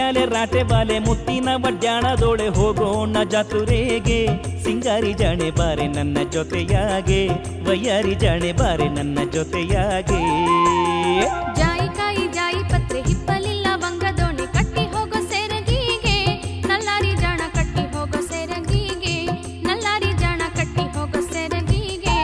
ಉಯ್ಯಾಲೆ ರಾಟೆ ಬಾಲೆ ಮುತ್ತಿನ ವಡ್ಯಾಣದೊಳೆ ಹೋಗೋಣ ಜಾತುರೆಗೆ ಸಿಂಗಾರಿ ಜಾಣೆ ಬಾರೆ ನನ್ನ ಜೊತೆಯಾಗೆ ವಯ್ಯಾರಿ ಜಾಣೆ ಬಾರೆ ನನ್ನ ಜೊತೆಯಾಗೆ ಜಾಯಿಕಾಯಿ ಜಾಯಿ ಪತ್ರೆ ಹಿಪ್ಪಲಿಲ್ಲ ಬಂಗದೋಣಿ ಕಟ್ಟಿ ಹೋಗೋ ಸೆರಗಿಗೆ ನಲ್ಲಾರಿ ಜಾಣ ಕಟ್ಟಿ ಹೋಗೋ ಸೆರಗಿಗೆ ನಲ್ಲಾರಿ ಜಾಣ ಕಟ್ಟಿ ಹೋಗೋ ಸೆರಗಿಗೆ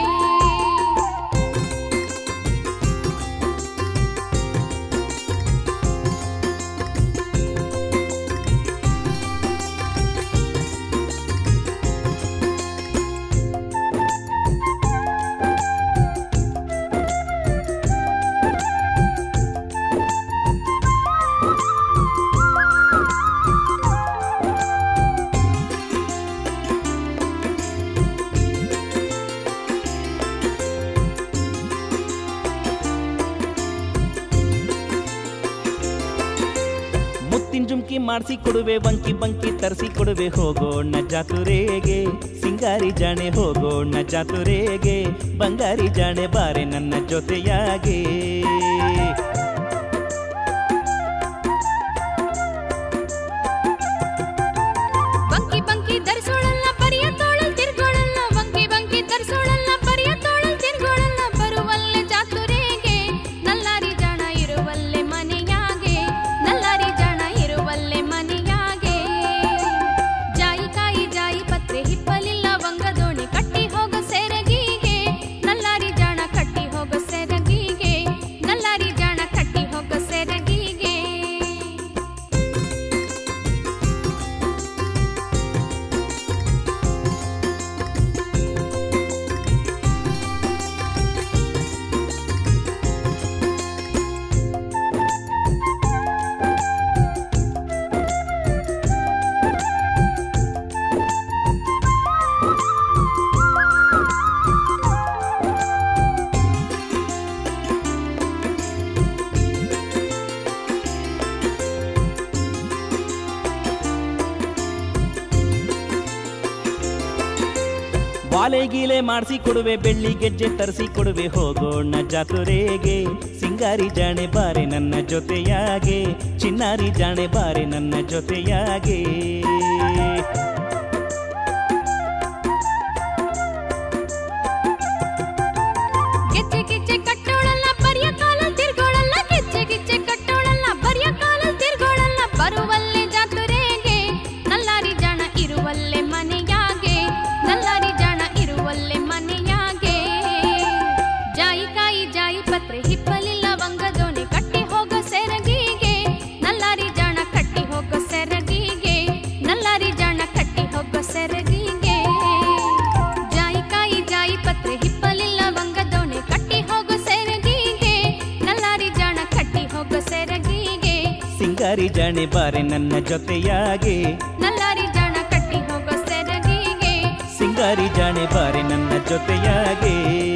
ಮುತ್ತಿನ ಜುಮ್ಕಿ ಮಾಡಿಸಿ ಕೊಡುವೆ ಬಂಕಿ ಬಂಕಿ ತರಿಸಿ ಕೊಡುವೆ ಹೋಗೋಣ ಜಾತುರೆಗೆ ಸಿಂಗಾರಿ ಜಾಣೆ ಹೋಗೋಣ ಜಾತುರೆಗೆ ಬಂಗಾರಿ ಜಾಣೆ ಬಾರೆ ನನ್ನ ಜೊತೆಯಾಗೆ ಬಂಕಿ ಬಂಕಿ ಧರಿಸೋಳಲ್ಲ ಪರಿಯ ತೋಳಲ್ ತಿರ್ಗೋಳಲ್ಲ ಬಂಕಿ ಬಂಕಿ ಧರಿಸೋಳಲ್ಲ ಪರಿಯ ತೋಳಲ್ ತಿರ್ಗೋಳಲ್ಲ ಬರುವಲ್ಲೆ ಜಾತುರೆಗೆ ನಲ್ಲಾರಿ ಜಾಣ ಇರುವಲ್ಲೆ ಮನೆಯಾಗೆ ನಲ್ಲಾರಿ ಜಾಣ ಇರುವಲ್ಲೆ ಮನೆಯಾಗೆ ಜಾಯಿಕಾಯಿ ಜಾಯಿ ಪತ್ರೆ ಹಿಪ್ಪಲಿಲ್ಲ ಬಂಗದೋಣಿ ಕಟ್ಟಿ ಹೋಗೋ ಸೆರಗಿಗೆ ನಲ್ಲಾರಿ ಜಾಣ ಕಟ್ಟಿ ಹೋಗೋ ಸೆರಗಿಗೆ ನಲ್ಲಾರಿ ಜಾಣ ಕಟ್ಟಿ ಹೋಗೋ ಸೆರಗಿಗೆ ವಾಲೆ ಗೀಲೆ ಮಾಡಿಸಿ ಕೊಡುವೆ ಬೆಳ್ಳಿ ಗೆಜ್ಜೆ ತರಿಸಿ ಕೊಡುವೆ ಹೋಗೋಣ ಜಾತುರೆಗೆ ಸಿಂಗಾರಿ ಜಾಣೆ ಬಾರೆ ನನ್ನ ಜೊತೆಯಾಗೆ ಚಿನ್ನಾರಿ ಜಾಣೆ ಬಾರೆ ನನ್ನ ಜೊತೆಯಾಗೆ ಗೆಜ್ಜೆ ಗೆಜ್ಜೆ ಕಟ್ಟೋಳಲ್ಲ ಬರಿಯ ಕಾಲಲ್ ತಿರ್ಗೋಳಲ್ಲ ಗೆಜ್ಜೆ ಗೆಜ್ಜೆ ಕಟ್ಟೋಳಲ್ಲ ಬರಿಯ ಕಾಲಲ್ ತಿರ್ಗೋಳಲ್ಲ ಬರುವಲ್ಲೆ ಜಾತುರೆಗೆ ನಲ್ಲಾರಿ ಜಾಣ ಇರುವಲ್ಲೆ ಮನೆಯಾಗೆ ನಲ್ಲಾರಿ ಜಾಣ ಇರುವಲ್ಲೆ ಮನೆಯಾಗೆ ಜಾಯಿಕಾಯಿ ಜಾಯಿ ಪತ್ರೆ ಹಿಪ್ಪಲಿಲ್ಲ ಬಂಗದೋಣಿ ಕಟ್ಟಿ ಹೋಗೋ ಸೆರಗಿಗೆ ನಲ್ಲಾರಿ ಜಾಣ ಕಟ್ಟಿ ಹೋಗೋ ಸೆರಗಿಗೆ ನಲ್ಲಾರಿ ಜಾಣ ಕಟ್ಟಿ ಹೋಗೋ ಸೆರಗಿಗೆ ಜಾಯಿಕಾಯಿ ಜಾಯಿ ಪತ್ರೆ ಹಿಪ್ಪಲಿಲ್ಲ ಬಂಗದೋಣೆ ಕಟ್ಟಿ ಹೋಗೋ ಸೆರಗಿಗೆ ನಲ್ಲಾರಿ ಜಾಣ ಕಟ್ಟಿ ಹೋಗೋ ಸೆರಗಿಗೆ ಸಿಂಗಾರಿ ಜಾಣೆ ಬಾರೆ ನನ್ನ ಜೊತೆಯಾಗೆ ನಲ್ಲಾರಿ ಜಾಣ ಕಟ್ಟಿ ಹೋಗೋ ಸೆರಗಿಗೆ ಸಿಂಗಾರಿ ಜಾಣೆ ಬಾರೆ ನನ್ನ ಜೊತೆಯಾಗೆ